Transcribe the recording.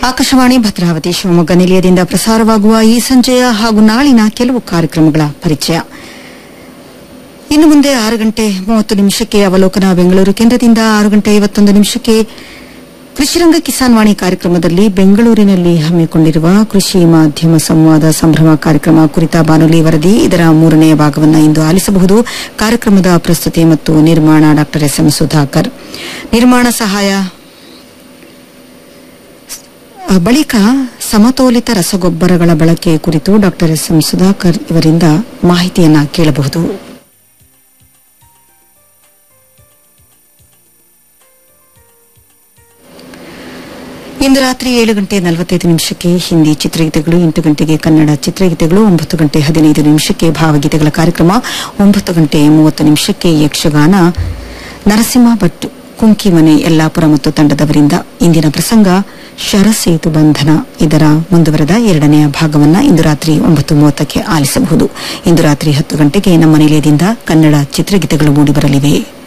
ಆಕಾಶವಾಣಿ ಭದ್ರಾವತಿ ಶಿವಮೊಗ್ಗ ನಿಲಯದಿಂದ ಪ್ರಸಾರವಾಗುವ ಈ ಸಂಜೆಯ ಹಾಗೂ ನಾಳಿನ ಕೆಲವು ಕಾರ್ಯಕ್ರಮಗಳ ಪರಿಚಯ ಇನ್ನು ಮುಂದೆ ಆರು ಗಂಟೆ ಮೂವತ್ತು ನಿಮಿಷಕ್ಕೆ ಅವಲೋಕನ ಬೆಂಗಳೂರು ಕೇಂದ್ರದಿಂದ ಆರು ಗಂಟೆ ಐವತ್ತೊಂದು ನಿಮಿಷಕ್ಕೆ ಕೃಷಿರಂಗ ಕಿಸಾನ್ ವಾಣಿ ಕಾರ್ಯಕ್ರಮದಲ್ಲಿ ಬೆಂಗಳೂರಿನಲ್ಲಿ ಹಮ್ಮಿಕೊಂಡಿರುವ ಕೃಷಿ ಮಾಧ್ಯಮ ಸಂವಾದ ಸಂಭ್ರಮ ಕಾರ್ಯಕ್ರಮ ಕುರಿತ ಬಾನುಲಿ ವರದಿ ಇದರ ಮೂರನೆಯ ಭಾಗವನ್ನು ಇಂದು ಆಲಿಸಬಹುದು ಕಾರ್ಯಕ್ರಮದ ಪ್ರಸ್ತುತಿ ಮತ್ತು ನಿರ್ಮಾಣ ಡಾ ಎಸ್ ಎಂ ಸುಧಾಕರ್ ನಿರ್ಮಾಣ ಸಹಾಯ ಬಳಿಕ ಸಮತೋಲಿತ ರಸಗೊಬ್ಬರಗಳ ಬಳಕೆ ಕುರಿತು ಡಾ ಎಸ್ ಎಂ ಸುಧಾಕರ್ ಇವರಿಂದ ಮಾಹಿತಿಯನ್ನ ಕೇಳಬಹುದು ಇಂದು ರಾತ್ರಿ ಏಳು ಗಂಟೆ ನಲವತ್ತೈದು ನಿಮಿಷಕ್ಕೆ ಹಿಂದಿ ಚಿತ್ರಗೀತೆಗಳು ಎಂಟು ಗಂಟೆಗೆ ಕನ್ನಡ ಚಿತ್ರಗೀತೆಗಳು ಒಂಬತ್ತು ಗಂಟೆ ಹದಿನೈದು ನಿಮಿಷಕ್ಕೆ ಭಾವಗೀತೆಗಳ ಕಾರ್ಯಕ್ರಮ ಒಂಬತ್ತು ಗಂಟೆ ಮೂವತ್ತು ನಿಮಿಷಕ್ಕೆ ಯಕ್ಷಗಾನ ನರಸಿಂಹ ಭಟ್ ಕುಂಕಿಮನೆ ಯಲ್ಲಾಪುರ ಮತ್ತು ತಂಡದವರಿಂದ ಇಂದಿನ ಪ್ರಸಂಗ ಶರಸೇತು ಬಂಧನ ಇದರ ಮುಂದುವರೆದ ಎರಡನೆಯ ಭಾಗವನ್ನ ಇಂದು ರಾತ್ರಿ ಒಂಬತ್ತು ಮೂವತ್ತಕ್ಕೆ ಆಲಿಸಬಹುದು ಇಂದು ರಾತ್ರಿ ಹತ್ತು ಗಂಟೆಗೆ ನಮ್ಮ ನಿಲಯದಿಂದ ಕನ್ನಡ ಚಿತ್ರಗೀತೆಗಳು ಮೂಡಿಬರಲಿವೆ